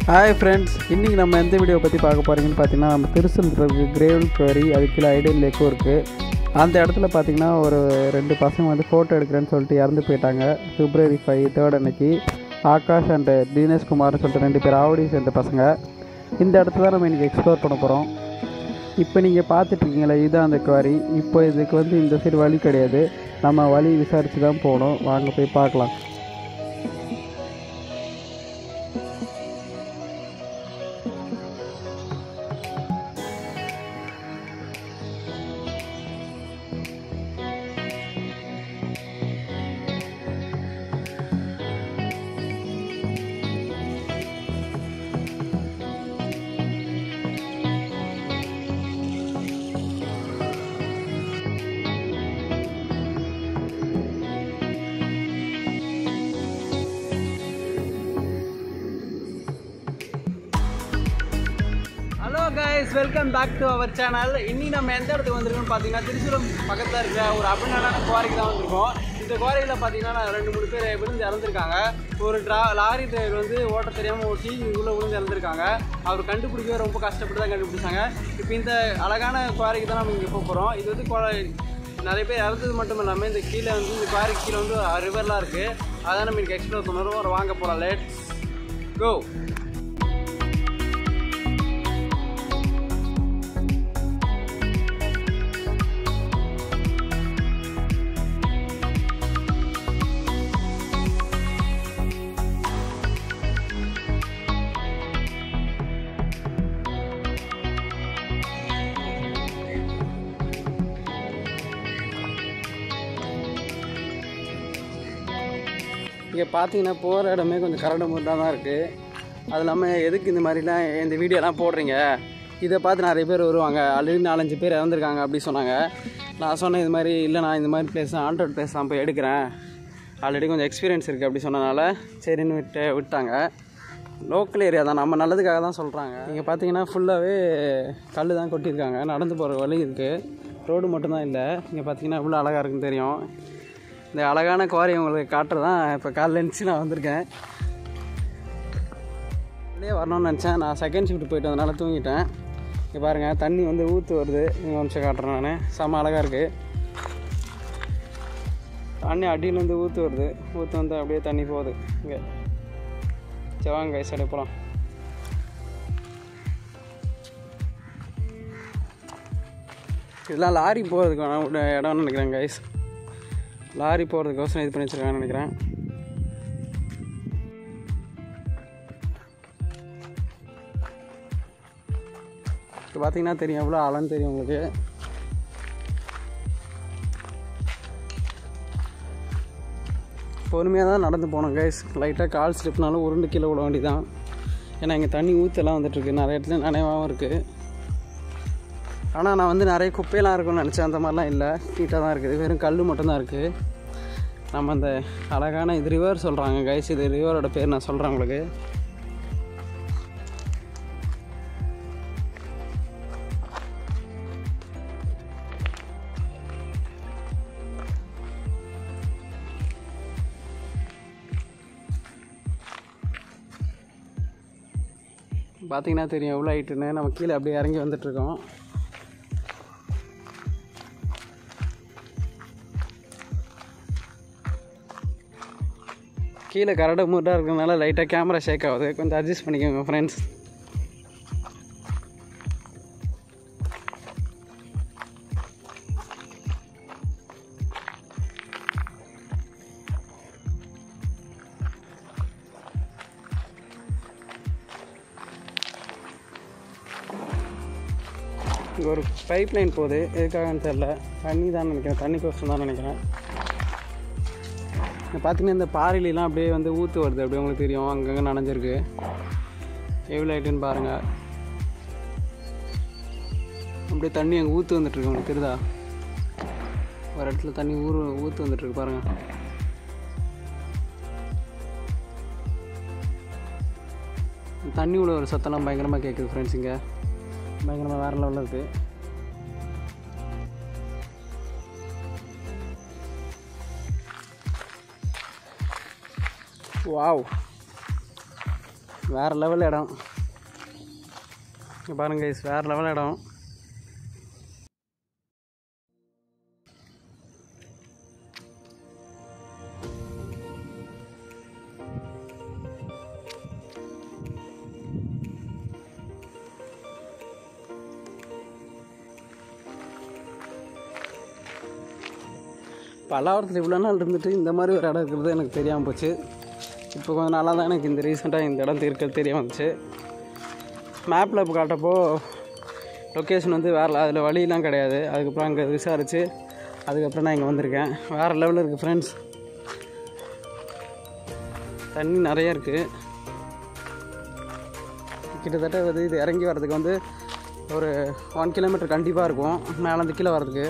hi friends இன்றைக்கி நம்ம எந்த வீடியோ பற்றி பார்க்க போகிறீங்கன்னு பார்த்தீங்கன்னா நம்ம திருச்செந்தூருக்கு கிரேவல் குவரி அதுக்கு கீழே ஐடியல் லேக்கும் இருக்குது அந்த இடத்துல பார்த்தீங்கன்னா ஒரு ரெண்டு பசங்க வந்து ஃபோட்டோ எடுக்கிறேன்னு சொல்லிட்டு இறந்து போயிட்டாங்க பிப்ரவரி ஃபைவ் தேர்ட் அன்னைக்கு ஆகாஷ் அண்டு தினேஷ் குமார்னு சொல்லிட்டு ரெண்டு பேர் ஆவடி சேர்ந்த பசங்க இந்த இடத்துல தான் நம்ம இன்றைக்கி எக்ஸ்ப்ளோர் பண்ண போகிறோம் இப்போ நீங்கள் பார்த்துட்ருக்கீங்களா இதுதான் அந்த குவாரி இப்போ இதுக்கு வந்து இந்த சைடு வழி கிடையாது நம்ம வழி விசாரித்து தான் போகணும் வாங்க போய் பார்க்கலாம் hello guys welcome back to our channel இன்னி நம்ம எந்த இடத்துக்கு வந்திருக்கோம்னு பார்த்தீங்கன்னா திருச்சூரம் பக்கத்தில் இருக்கிற ஒரு அபிநடான குவாரிக்கு தான் வந்திருக்கோம் இந்த குவாரியில் பார்த்தீங்கன்னா ரெண்டு மூணு பேர் விழுந்து இறந்துருக்காங்க ஒரு ட்ரா லாரி டிரைவர் வந்து ஓட்ட தெரியாமல் ஓட்டி உள்ளே விழுந்து இறந்துருக்காங்க அவர் கண்டுபிடிக்கவே ரொம்ப கஷ்டப்பட்டு தான் கண்டுபிடிச்சாங்க இப்போ இந்த அழகான குவாரிக்கு தான் நம்ம இங்கே போக போகிறோம் இது வந்து குவா- நிறைய பேர் இறந்தது மட்டும் இல்லாமல் இந்த கீழே வந்து இந்த குவாரிக்கு கீழே வந்து ரிவர்லாம் இருக்குது அதான் நம்ம இன்னைக்கு எக்ஸ்ப்ளோர் பண்ணுறோம் ஒரு வாங்க போகலாம் லேட் கோ இங்கே பார்த்தீங்கன்னா போகிற இடமே கொஞ்சம் கரடு முரடாக தான் இருக்குது அது இல்லாமல் எதுக்கு இந்த மாதிரிலாம் இந்த வீடியோலாம் போடுறீங்க இதை பார்த்து நிறைய பேர் வருவாங்க ஆல்ரெடி நாலஞ்சு பேர் இறந்துருக்காங்க அப்படி சொன்னாங்க நான் சொன்னேன் இது மாதிரி இல்லை நான் இந்த மாதிரி பிளேஸ் ஆண்ட்ராய்ட் பிளேஸ் தான் போய் எடுக்கிறேன் ஆல்ரெடி கொஞ்சம் எக்ஸ்பீரியன்ஸ் இருக்குது அப்படி சொன்னனால சரின்னு விட்டு விட்டாங்க லோக்கல் ஏரியா தான் நம்ம நல்லதுக்காக தான் சொல்கிறாங்க இங்கே பார்த்தீங்கன்னா ஃபுல்லாகவே கல் தான் கொட்டியிருக்காங்க நடந்து போகிற வழி இருக்குது ரோடு மட்டும்தான் இல்லை இங்கே பார்த்தீங்கன்னா எவ்வளோ அழகாக இருக்குன்னு தெரியும் இந்த அழகான குவாரி உங்களுக்கு காட்டுறதான் இப்போ காலைல எழுந்துச்சு நான் வந்திருக்கேன் அப்படியே வரணும்னு நினச்சேன் நான் செகண்ட் ஷிஃப்ட் போயிட்டு வந்தனால தூங்கிட்டேன் இங்கே பாருங்கள் தண்ணி வந்து ஊற்று வருது இங்கே நிமிஷம் காட்டுறேன் நான் செம்ம அழகாக இருக்குது தண்ணி அடியிலேருந்து ஊற்று வருது ஊற்று வந்து அப்படியே தண்ணி போகுது இங்கே சரி வாங்க கைஸ் அப்படியே போகலாம் இதெல்லாம் லாரி போகிறதுக்கான ஒரு இடம்னு நினைக்கிறேன் கைஸ் லாரி போகிறதுக்கோசரம் இது பண்ணி வச்சுருக்காங்கன்னு நினைக்கிறேன் இப்போ பார்த்தீங்கன்னா தெரியும் எவ்வளோ ஆழம்னு தெரியும் உங்களுக்கு பொறுமையாக தான் நடந்து போனோம் கைஸ் லைட்டாக கால் ஸ்லிப்னாலும் உருண்டு கீழே விட வேண்டியதான் ஏன்னா இங்கே தண்ணி ஊற்றெல்லாம் வந்துட்டுருக்கு நிறைய இடத்துல நனைவாகவும் இருக்குது ஆனால் நான் வந்து நிறைய குப்பையெல்லாம் இருக்கும்னு நினச்சேன் அந்த மாதிரிலாம் இல்லை நீட்டாக தான் இருக்குது வெறும் கல் மட்டும்தான் இருக்குது நம்ம அந்த அழகான இது ரிவர் சொல்கிறாங்க கைஸ் இது ரிவரோட பேர் நான் சொல்கிறேன் உங்களுக்கு பார்த்தீங்கன்னா தெரியும் எவ்வளோ ஹைட்டுன்னு நம்ம கீழே அப்படியே இறங்கி வந்துட்டுருக்கோம் கீழே கரடு முரடாக இருக்கிறதுனால லைட்டாக கேமரா ஷேக் ஆகுது கொஞ்சம் அட்ஜஸ்ட் பண்ணிக்கோங்க ஃப்ரெண்ட்ஸ் இங்கே ஒரு பைப் லைன் போகுது எதுக்காகன்னு தெரில தண்ணி தான் நினைக்கிறேன் தண்ணி கோசம் தான் நினைக்கிறேன் இங்கே பார்த்தீங்கன்னா இந்த பாறையிலாம் அப்படியே வந்து ஊற்று வருது அப்படியே உங்களுக்கு தெரியும் அங்கங்கே நனைஞ்சிருக்கு எவ்வளோ ஆயிட்டுன்னு பாருங்கள் அப்படியே தண்ணி அங்கே ஊற்று வந்துட்டுருக்கு உங்களுக்கு தெரியுதா ஒரு இடத்துல தண்ணி ஊறு ஊற்று வந்துட்டுருக்கு பாருங்கள் தண்ணி உள்ள ஒரு சத்தம்லாம் பயங்கரமாக கேட்குது ஃப்ரெண்ட்ஸ் இங்கே பயங்கரமாக வேறு லெவலில் இருக்குது வாவ் வேறு லெவல் இடம் இங்க பாருங்க guys, வேறு லெவல் இடம் பல்லாவரத்தில் இவ்வளோ நாள் இருந்துட்டு இந்த மாதிரி ஒரு இடம் இருக்கிறது எனக்கு தெரியாமல் போச்சு இப்போ கொஞ்சம் நாளாக தான் எனக்கு இந்த ரீசெண்டாக இந்த இடம் இருக்கிறது தெரிய வந்துச்சு மேப்பில் இப்போ காட்டப்போ லொக்கேஷன் வந்து வேறு அதில் வழியெலாம் கிடையாது அதுக்கப்புறம் அங்கே விசாரித்து அதுக்கப்புறம் நான் இங்கே வந்திருக்கேன் வேறு லெவலில் இருக்குது ஃப்ரெண்ட்ஸ் தண்ணி நிறைய இருக்குது கிட்டத்தட்ட வந்து இது இறங்கி வர்றதுக்கு வந்து ஒரு ஒன் கிலோமீட்டர் கண்டிப்பாக இருக்கும் மேலேருந்து கீழே வர்றதுக்கு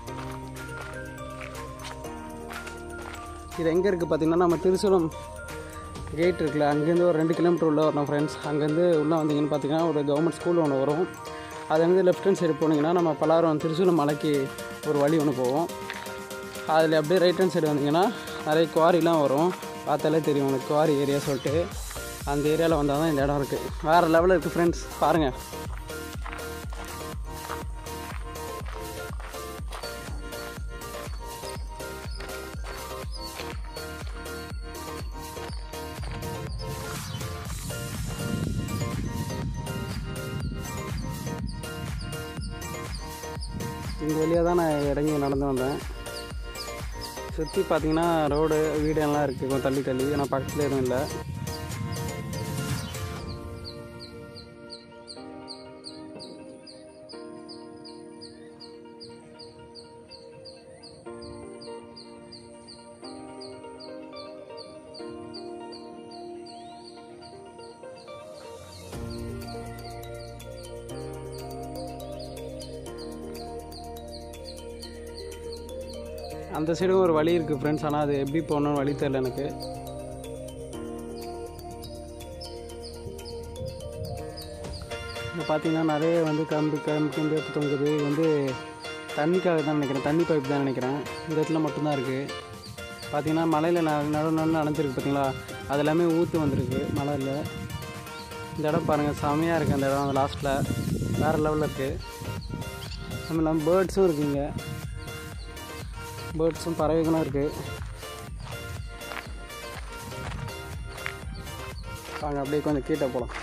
இது எங்கே இருக்குது பார்த்தீங்கன்னா நம்ம திருசூலம் கேட் இருக்குல்ல அங்கேருந்து ஒரு ரெண்டு கிலோமீட்டர் உள்ள வரணும் ஃப்ரெண்ட்ஸ் அங்கேருந்து உள்ளே வந்தீங்கன்னு பார்த்தீங்கன்னா ஒரு கவர்மெண்ட் ஸ்கூல் ஒன்று வரும் அதுலேருந்து லெஃப்ட் ஹேண்ட் சைடு போனீங்கன்னா நம்ம பலாரம் திருசூலம் மலைக்கு ஒரு வழி ஒன்று போவோம் அதில் அப்படியே ரைட் ஹேண்ட் சைடு வந்தீங்கன்னா நிறைய குவாரிலாம் வரும் பார்த்தாலே தெரியும் உங்களுக்கு குவாரி ஏரியா சொல்லிட்டு அந்த ஏரியாவில் வந்தால் தான் இந்த இடம் இருக்குது வேறு லெவலில் இருக்குது ஃப்ரெண்ட்ஸ் பாருங்கள் இந்த வழியாக தான் நான் இறங்கி நடந்து வந்தேன் சுற்றி பார்த்தீங்கன்னா ரோடு வீடு எல்லாம் இருக்குது கொஞ்சம் தள்ளி தள்ளி ஆனால் பக்கத்தில் எதுவும் இல்லை அந்த சைடும் ஒரு வழி இருக்குது ஃப்ரெண்ட்ஸ் ஆனால் அது எப்படி போகணும்னு வழி தெரியல எனக்கு இங்கே பார்த்தீங்கன்னா நிறைய வந்து கம்பு கம்பு கம்பு தொங்குது இது வந்து தண்ணிக்காக தான் நினைக்கிறேன் தண்ணி பைப் தான் நினைக்கிறேன் இந்த இடத்துல மட்டும்தான் இருக்குது பார்த்தீங்கன்னா மலையில் நடு நடு நனைஞ்சிருக்கு பார்த்தீங்களா அது எல்லாமே ஊற்று வந்திருக்கு மலையில் இந்த இடம் பாருங்கள் செமையாக இருக்குது அந்த இடம் லாஸ்ட்டில் வேறு லெவலில் இருக்குது நம்ம இல்லாமல் பேர்ட்ஸும் இருக்குங்க பேர்ட்ஸும் பறவைகளும் இருக்குது வாங்க அப்படியே கொஞ்சம் கீழே போகலாம்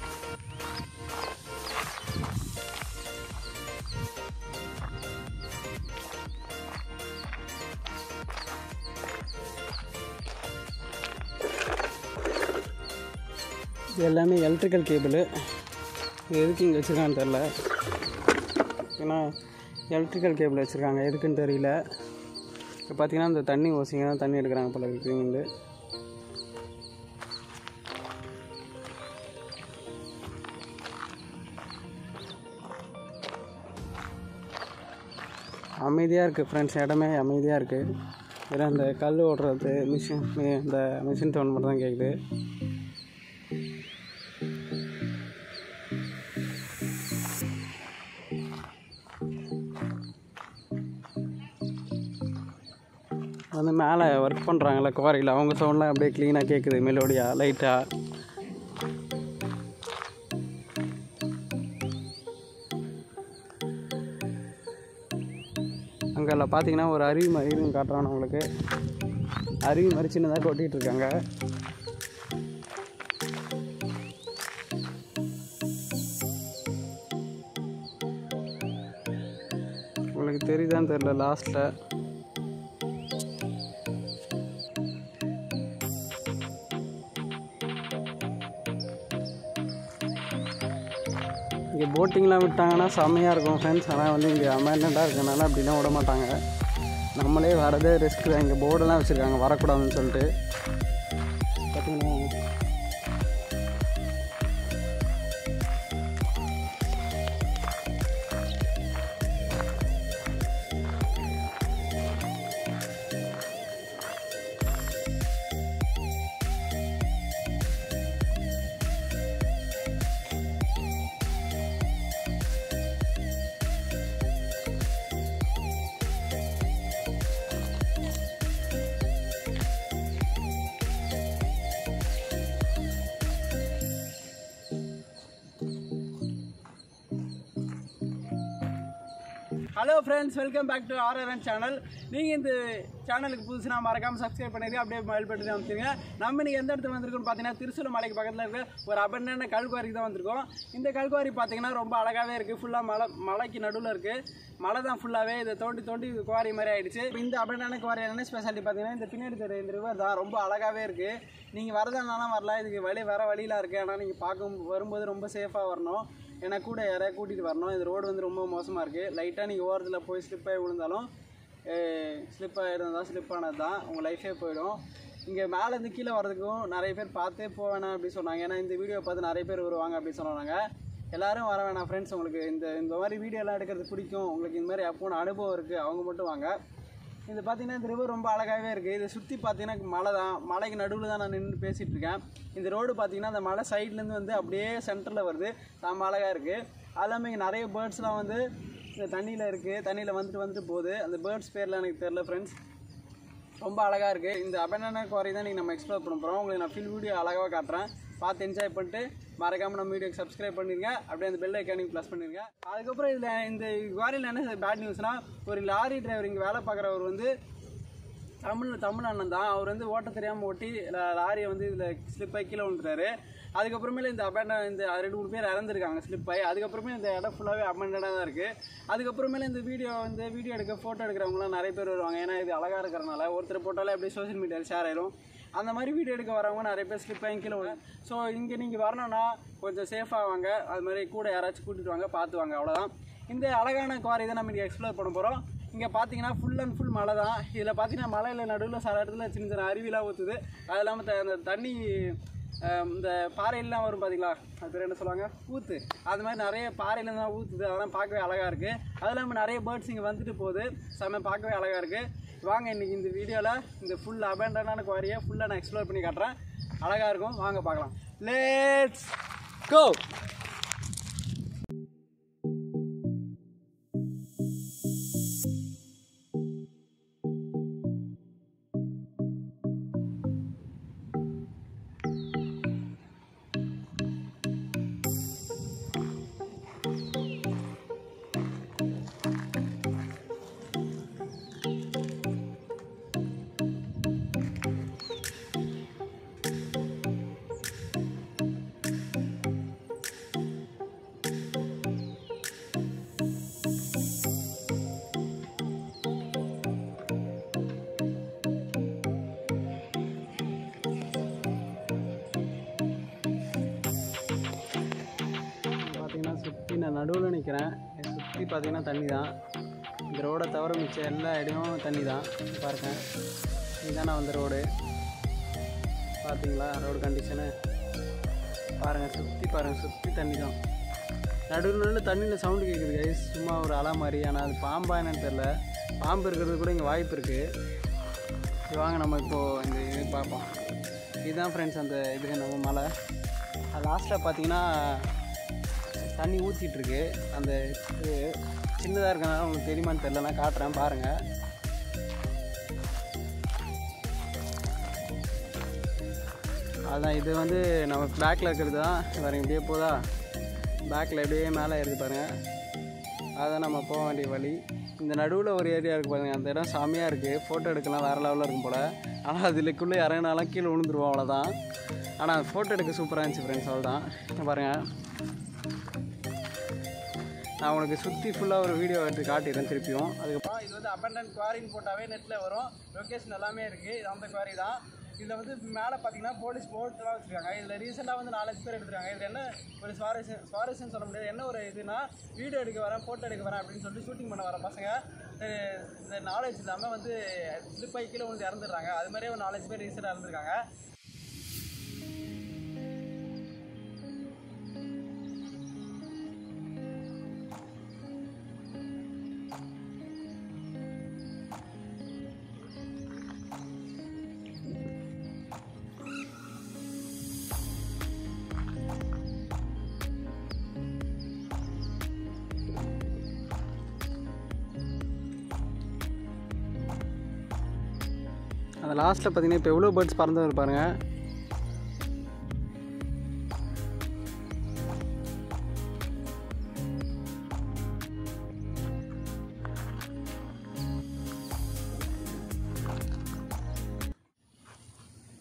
இது எல்லாமே எலக்ட்ரிக்கல் கேபிள் இது எதுக்கு இங்கே வச்சுருக்கான்னு தெரில ஏன்னா எலக்ட்ரிக்கல் கேபிள் வச்சுருக்காங்க எதுக்குன்னு தெரியல இப்போ பார்த்தீங்கன்னா இந்த தண்ணி ஓசிங்க தான் தண்ணி எடுக்கிறாங்க போல இருக்கு இருந்து அமைதியாக இருக்குது ஃப்ரெண்ட்ஸ் இடமே அமைதியாக இருக்குது ஏன்னா இந்த கல் ஓடுறது மிஷின் இந்த மிஷின் சவுண்ட் மட்டும் தான் கேட்குது வந்து மேலே ஒர்க் பண்ணுறாங்கல்ல குவாரியில் அவங்க சவுண்ட்லாம் அப்படியே க்ளீனாக கேட்குது மெலோடியாக லைட்டாக அங்கே பார்த்தீங்கன்னா ஒரு அருவி மாதிரி இருக்கும் காட்டுறான் உங்களுக்கு அருவி மாதிரி சின்னதாக கொட்டிகிட்டு இருக்காங்க உங்களுக்கு தெரியுதான்னு தெரில லாஸ்ட்டில் இங்கே போட்டிங்லாம் விட்டாங்கன்னா செம்மையாக இருக்கும் ஃப்ரெண்ட்ஸ் ஆனால் வந்து இங்கே அமேண்டண்டாக இருக்கனால அப்படிலாம் விட மாட்டாங்க நம்மளே வரதே ரிஸ்க் தான் இங்கே போர்டெல்லாம் வச்சுருக்காங்க வரக்கூடாதுன்னு சொல்லிட்டு பார்த்தீங்கன்னா hello friends welcome back to RRN channel நீங்கள் இந்த சேனலுக்கு புதுசுனா மறக்காமல் சப்ஸ்கிரைப் பண்ணிடுங்க அப்படியே மொபைல் பட்டு அமைச்சிருங்க நம்ம இன்னைக்கு எந்த இடத்துல வந்திருக்கோம்னு பார்த்தீங்கன்னா திருச்சூர் மலைக்கு பக்கத்தில் இருக்க ஒரு அபண்டான கல்குவாரிக்கு தான் வந்திருக்கோம் இந்த கல்குவாரி பார்த்தீங்கன்னா ரொம்ப அழகாகவே இருக்குது ஃபுல்லாக மலை மலைக்கு நடுவில் இருக்குது மலை தான் ஃபுல்லாகவே இதை தோண்டி தோண்டி இது குவாரி மாதிரி ஆயிடுச்சு இப்ப இந்த அபண்டான குவாரி என்ன ஸ்பெஷாலிட்டி பார்த்தீங்கன்னா இந்த பின்னாடி தெரிய இந்த ரிவர் தான் ரொம்ப அழகாகவே இருக்குது நீங்கள் வரதானாலும் வரலாம் இதுக்கு வழி வர வழியெலாம் இருக்குது ஆனால் நீங்கள் பார்க்கும் வரும்போது ரொம்ப சேஃபாக வரணும் ஏன்னா கூட யாரையா கூட்டிகிட்டு வரணும் இந்த ரோடு வந்து ரொம்ப மோசமாக இருக்குது லைட்டாக நீங்கள் ஓரத்தில் போய் ஸ்லிப் ஆகி விழுந்தாலும் ஸ்லிப் ஆகிருந்தால் ஸ்லிப் ஆனது தான் உங்கள் லைஃபே போயிடும் இங்கே மேலேருந்து கீழே வரதுக்கும் நிறைய பேர் பார்த்தே போக வேணாம் அப்படி சொன்னாங்க ஏன்னா இந்த வீடியோ பார்த்து நிறைய பேர் வருவாங்க அப்படி சொன்னாங்க எல்லாரும் வர வேணாம் ஃப்ரெண்ட்ஸ் உங்களுக்கு இந்த இந்த மாதிரி வீடியோலாம் எடுக்கிறது பிடிக்கும் உங்களுக்கு இந்த மாதிரி அப்போ அனுபவம் இருக்குது அவங்க மட்டும் வாங்க இது பார்த்தீங்கன்னா இந்த ரிவர் ரொம்ப அழகாகவே இருக்குது இதை சுற்றி பார்த்தீங்கன்னா மலை தான் மலைக்கு நடுவில் தான் நான் நின்று பேசிகிட்டு இருக்கேன் இந்த ரோடு பார்த்தீங்கன்னா அந்த மலை சைட்லேருந்து வந்து அப்படியே சென்டரில் வருது செம்ம அழகாக இருக்குது அது இல்லாமல் இங்கே நிறைய பேர்ட்ஸ்லாம் வந்து இந்த தண்ணியில் இருக்குது தண்ணியில் வந்துட்டு வந்துட்டு போகுது அந்த பேர்ட்ஸ் பேர்லாம் எனக்கு தெரில ஃப்ரெண்ட்ஸ் ரொம்ப அழகாக இருக்குது இந்த அபண்டான குவாரி தான் நீங்கள் நம்ம எக்ஸ்ப்ளோர் பண்ண போகிறோம் உங்களுக்கு நான் ஃபில் வீடியோ அழகாக காட்டுறேன் பார்த்து என்ஜாய் பண்ணிட்டு மறக்காமல் நம்ம வீடியோக்கு சப்ஸ்கிரைப் பண்ணிருங்க அப்படியே அந்த பெல் ஐக்கானிங் ப்ளஸ் பண்ணிருங்க அதுக்கப்புறம் இதில் இந்த குவாரியில் என்ன பேட் நியூஸ்னால் ஒரு லாரி டிரைவர் இங்கே வேலை பார்க்குறவர் வந்து தமிழ் தமிழ் அண்ணன் தான் அவர் வந்து ஓட்ட தெரியாமல் ஓட்டி லா- லாரியை வந்து இதில் ஸ்லிப் ஆகி கீழே விழுந்துட்டாரு அதுக்கப்புறமேல இந்த அபேண்டன் இந்த ரெண்டு மூணு பேர் இறந்துருக்காங்க ஸ்லிப் ஆகி அதுக்கப்புறமே இந்த இடம் ஃபுல்லாகவே அபேண்டடாக தான் இருக்குது அதுக்கப்புறமேல இந்த வீடியோ வந்து வீடியோ எடுக்க ஃபோட்டோ எடுக்கிறவங்களாம் நிறைய பேர் வருவாங்க ஏன்னா இது அழகாக இருக்கிறனால ஒருத்தர் போட்டாலே அப்படியே சோஷியல் மீடியாவில் ஷேர் ஆயிரும் அந்த மாதிரி வீடியோ எடுக்க வரவங்க நிறைய பேர் ஸ்லிப் ஆகி கீழே விழும் ஸோ இங்கே நீங்கள் வரணும்னா கொஞ்சம் சேஃபாக வாங்க அது மாதிரி கூட யாராச்சும் கூட்டிகிட்டு வாங்க பார்த்து வாங்க அவ்வளோதான் இந்த அழகான குவாரி தான் நம்ம இங்கே எக்ஸ்ப்ளோர் பண்ண போகிறோம் இங்கே பார்த்தீங்கன்னா ஃபுல் அண்ட் ஃபுல் மலை தான் இதில் பார்த்தீங்கன்னா மலையில் நடுவில் சில இடத்துல சின்ன சின்ன அருவிலாம் ஊற்றுது அது இல்லாமல் த- அந்த தண்ணி அஹ், இந்த பாறையெல்லாம் வரும் பார்த்தீங்களா அது பேர் என்ன சொல்லுவாங்க ஊத்து அது மாதிரி நிறைய பாறையில தான் ஊற்றுது அதெல்லாம் பார்க்கவே அழகாக இருக்குது அது இல்லாமல் நிறைய பேர்ட்ஸ் இங்கே வந்துட்டு போகுது செம்ம பார்க்கவே அழகாக இருக்குது வாங்க இன்றைக்கி இந்த வீடியோவில் இந்த ஃபுல் அபேண்டனான குவாரியை ஃபுல்லாக நான் எக்ஸ்ப்ளோர் பண்ணி காட்டுறேன் அழகாக இருக்கும் வாங்க பார்க்கலாம் லேட்ஸ் கோ பார்த்தீங்கன்னா சுற்றி நான் நடுவில் நிற்கிறேன் சுற்றி பார்த்தீங்கன்னா தண்ணி தான் இந்த ரோடை தவிர மிச்சம் எல்லா இடமும் தண்ணி தான் பாருங்க இதுதானே வந்த ரோடு பார்த்தீங்களா ரோடு கண்டிஷனு பாருங்கள் சுற்றி பாருங்கள் சுற்றி தண்ணி தான் நடுவில் நடுவில் தண்ணியில் சவுண்டு கேட்குது கைஸ் சும்மா ஒரு அலை மாதிரி ஆனால் அது பாம்பா என்னன்னு தெரில பாம்பு இருக்கிறது கூட இங்கே வாய்ப்பு இருக்குது சரி வாங்க நம்ம இப்போது இந்த இது பார்ப்போம் இதுதான் ஃப்ரெண்ட்ஸ் அந்த இது நம்ம மலை லாஸ்ட்டில் பார்த்தீங்கன்னா தண்ணி ஊற்றிட்டு இருக்கு அந்த இது சின்னதாக இருக்கனால உங்களுக்கு தெரியுமான்னு தெரில நான் காட்டுறேன் பாருங்கள் அதான் இது வந்து நம்ம பேக்கில் இருக்கிறது தான் பாருங்க இப்படியே போதா பேக்கில் எப்படியே மேலே ஏறுது பாருங்கள் அதான் நம்ம போக வேண்டிய வழி இந்த நடுவில் ஒரு ஏரியா இருக்குது பாருங்க அந்த இடம் செமையாக இருக்குது ஃபோட்டோ எடுக்கலாம் வேறு லெவலில் இருக்கும் போல் ஆனால் அதுக்குள்ளே இறங்கினாலும் கீழே விழுந்துருவோம் அவ்வளோதான் ஆனால் ஃபோட்டோ எடுக்க சூப்பராக இருந்துச்சு ஃப்ரெண்ட்ஸ் அவ்வளோதான் இங்க பாருங்கள் நான் உனக்கு சுற்றி ஃபுல்லாக ஒரு வீடியோ எடுத்து காட்டிடுறேன் திருப்பியும் அதுக்கப்புறம் இது வந்து அபண்டன் குவாரின்னு போட்டாவே நெட்டில் வரும் லொக்கேஷன் எல்லாமே இருக்குது இது அந்த குவாரி தான் இதில் வந்து மேலே பார்த்தீங்கன்னா போலீஸ் போர்ட்லாம் வச்சுருக்காங்க இதில் ரீசெண்டாக வந்து நாலஞ்சு பேர் எடுத்துருக்காங்க இதில் என்ன ஒரு சுவாரஸ்யம் சுவாரஸ்யம் சொல்ல முடியாது என்ன ஒரு இதுனா வீடியோ எடுக்க வரேன் ஃபோட்டோ எடுக்க வரேன் அப்படின்னு சொல்லிட்டு ஷூட்டிங் பண்ண வர பசங்க அஹ் இந்த நாலேஜ் இல்லாமல் வந்து ஸ்லிப் ஆகி கீழே வந்து இறந்துடுறாங்க அது மாதிரியே ஒரு நாலஞ்சு பேர் ரீசெண்டாக இறந்துருக்காங்க அந்த லாஸ்ட்டில் பார்த்தீங்கன்னா இப்போ எவ்வளோ பேர்ட்ஸ் பறந்து வரும் பாருங்க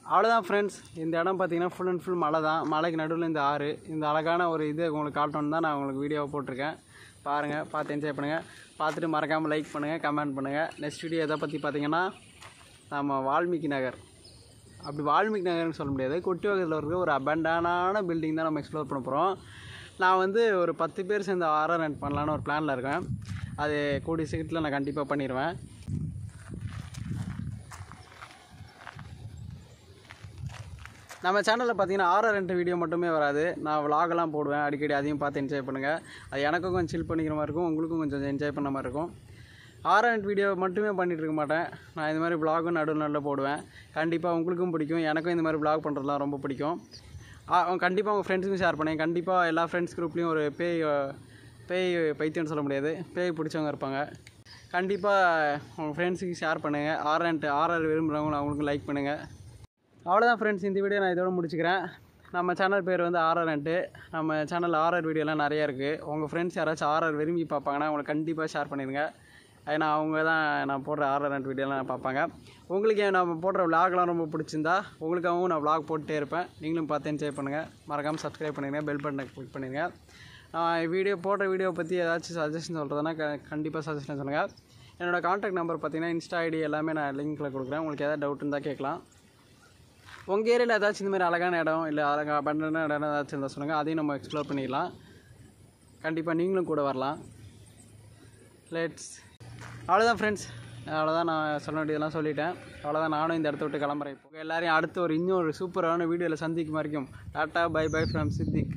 அவ்வளோதான் ஃப்ரெண்ட்ஸ் இந்த இடம் பார்த்தீங்கன்னா ஃபுல் அண்ட் ஃபுல் மலை தான் மலைக்கு நடுவில் இந்த ஆறு இந்த அழகான ஒரு இது உங்களுக்கு காட்டணும் தான் நான் உங்களுக்கு வீடியோவை போட்டிருக்கேன் பாருங்கள் பார்த்து என்ஜாய் பண்ணுங்கள் பார்த்துட்டு மறக்காமல் லைக் பண்ணுங்கள் கமெண்ட் பண்ணுங்கள் நெக்ஸ்ட் வீடியோ எதை பற்றி பார்த்தீங்கன்னா நம்ம வால்மீகி நகர் அப்படி வால்மீகி நகர்னு சொல்ல முடியாது கொட்டிவாகத்தில் இருக்க ஒரு அபண்டானான பில்டிங் தான் நம்ம எக்ஸ்ப்ளோர் பண்ண போகிறோம் நான் வந்து ஒரு பத்து பேர் சேர்ந்து ஆரம் ரெண்ட் பண்ணலான்னு ஒரு பிளானில் இருக்கேன் அது கூடிய சீக்கிரத்தில் நான் கண்டிப்பாக பண்ணிடுவேன் நம்ம சேனலில் பார்த்தீங்கன்னா ஆர்ஆர் ரெண்டு வீடியோ மட்டுமே வராது நான் vlog-எல்லாம் போடுவேன் அடிக்கடி அதையும் பார்த்து என்ஜாய் பண்ணுங்கள் அது எனக்கும் கொஞ்சம் சில் பண்ணிக்கிற மாதிரி இருக்கும் உங்களுக்கும் கொஞ்சம் என்ஜாய் பண்ண மாதிரி இருக்கும் ஆர்ஆர் ரெண்ட் வீடியோ மட்டுமே பண்ணிட்டு இருக்க மாட்டேன் நான் இந்த மாதிரி vlog-ம் நடுவில் நடுவில் போடுவேன் கண்டிப்பாக உங்களுக்கும் பிடிக்கும் எனக்கும் இந்த மாதிரி vlog பண்ணுறதுலாம் ரொம்ப பிடிக்கும் கண்டிப்பாக உங்கள் ஃப்ரெண்ட்ஸுக்கும் ஷேர் பண்ணுங்க கண்டிப்பாக எல்லா ஃப்ரெண்ட்ஸ் குரூப்லேயும் ஒரு பேய் அஹ், பேய் பைத்தியம்னு சொல்ல முடியாது பேய் பிடிச்சவங்க இருப்பாங்க கண்டிப்பாக உங்கள் ஃப்ரெண்ட்ஸுக்கு ஷேர் பண்ணுங்கள் ஆர்ஆர் ஆர்ஆர் விரும்புகிறவங்க அவங்களுக்கும் லைக் பண்ணுங்கள் அவ்வளோதான் ஃப்ரெண்ட்ஸ் இந்த வீடியோ நான் இதோட முடிச்சுக்கிறேன் நம்ம சேனல் பேர் வந்து ஆர்ஆர்ன்ட்டு நம்ம சேனலில் ஆர்ஆர் வீடியோலாம் நிறையா இருக்குது உங்கள் ஃப்ரெண்ட்ஸ் யாராச்சும் ஆர்ஆர் விரும்பி பார்ப்பாங்கன்னா அவங்களுக்கு கண்டிப்பாக ஷேர் பண்ணிடுங்க ஏன்னா அவங்க தான் நான் போடுற ஆர்ஆர் வீடியோலாம் பார்ப்பாங்க உங்களுக்கு நம்ம போடுற விளாக்லாம் ரொம்ப பிடிச்சிருந்தா உங்களுக்காகவும் நான் vlog போட்டுட்டே இருப்பேன் நீங்களும் பார்த்து என்ஜாய் பண்ணுங்கள் மறக்காமல் சப்ஸ்கிரைப் பண்ணிடுங்க பெல் பட்டனை கிளிக் பண்ணிடுங்க நான் வீடியோ போடுற வீடியோ பற்றி ஏதாச்சும் சஜஷன் சொல்கிறதுனா க கண்டிப்பாக சஜஷன் சொல்லுங்கள் என்னோடய காண்டாக்ட் நம்பர் பார்த்தீங்கன்னா இன்ஸ்டா ஐடி எல்லாமே நான் லிங்க்கில் கொடுக்குறேன் உங்களுக்கு எதாவது டவுட் இருந்தால் கேட்கலாம் உங்கள் ஏரியாவில் ஏதாச்சும் இந்த மாதிரி அழகான இடம் இல்லை அழகா பண்ண இடம் ஏதாச்சும் இருந்தால் சொல்லுங்கள் அதையும் நம்ம எக்ஸ்ப்ளோர் பண்ணிடலாம் கண்டிப்பாக நீங்களும் கூட வரலாம் லெட்ஸ் அவ்வளோதான் ஃப்ரெண்ட்ஸ் அவ்வளோதான் நான் சொல்ல வேண்டியதெல்லாம் சொல்லிட்டேன் அவ்வளோதான் நானும் இந்த இடத்த விட்டு கிளம்புறேன் இப்போ எல்லாரையும் அடுத்து ஒரு இன்னொரு சூப்பரான வீடியோவில் சந்திக்கும் வரைக்கும் tata bye bye from Siddiq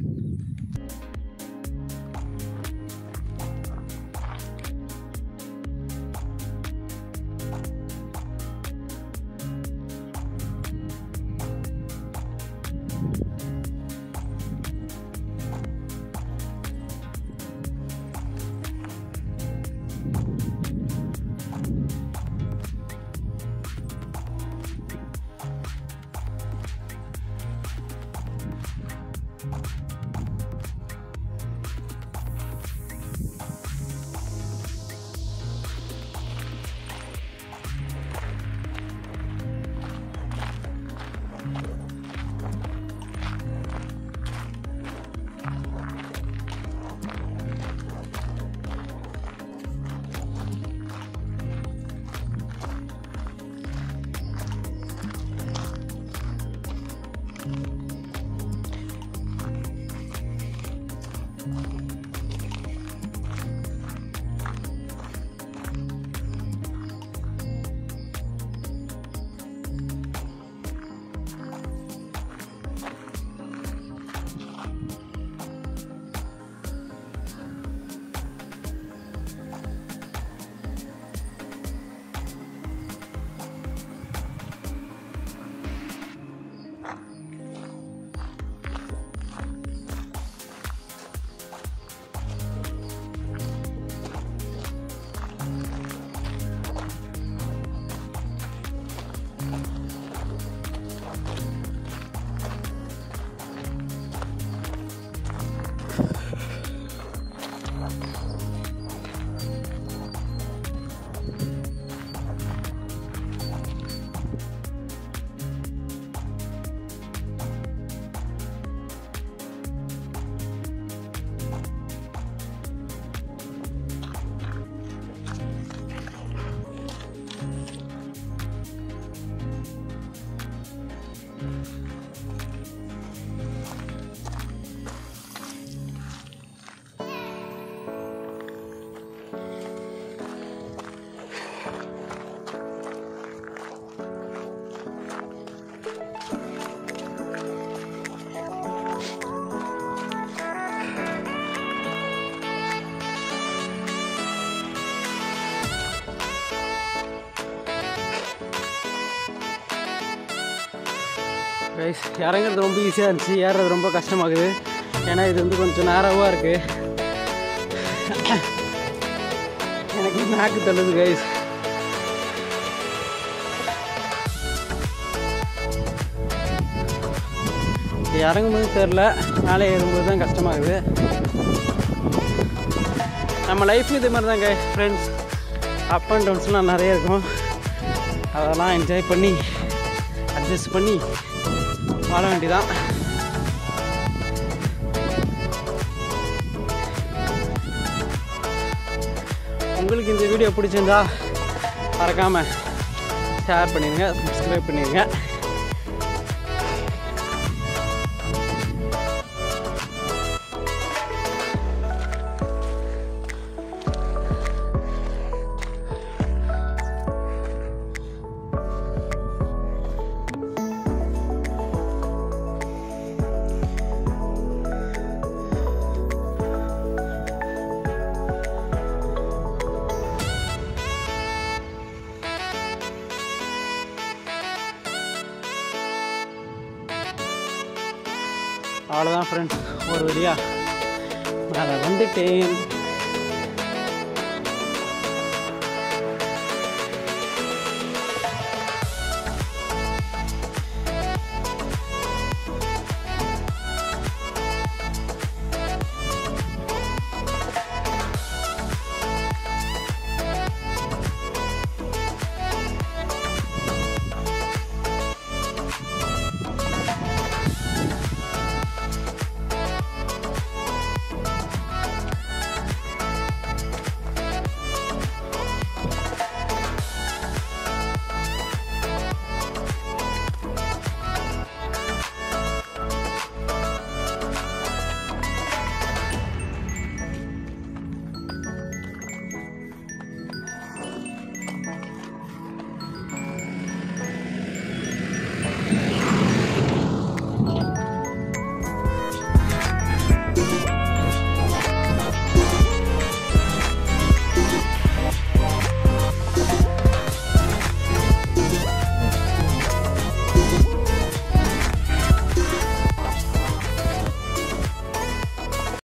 guys இறங்குறது ரொம்ப ஈஸியாக இருந்துச்சு ஏறுறது ரொம்ப கஷ்டமாகுது ஏன்னா இது வந்து கொஞ்சம் நேரவாக இருக்குது எனக்கு நாக்கு தள்ளுது கைஸ் இறங்கும்போது தெரில மேலே ஏறும்போது தான் கஷ்டமாகுது நம்ம லைஃப் இது மாதிரி தான் கைஸ் ஃப்ரெண்ட்ஸ் அப் அண்ட் டவுன்ஸ்லாம் நிறைய இருக்கும் அதெல்லாம் என்ஜாய் பண்ணி அட்ஜஸ்ட் பண்ணி வாழ வேண்டியதான் உங்களுக்கு இந்த வீடியோ பிடிச்சிருந்தா மறக்காமல் ஷேர் பண்ணிடுங்க சப்ஸ்கிரைப் பண்ணிடுங்க அவ்வளோதான் ஃப்ரெண்ட்ஸ் ஒரு வழியாக நான் வந்துட்டேன்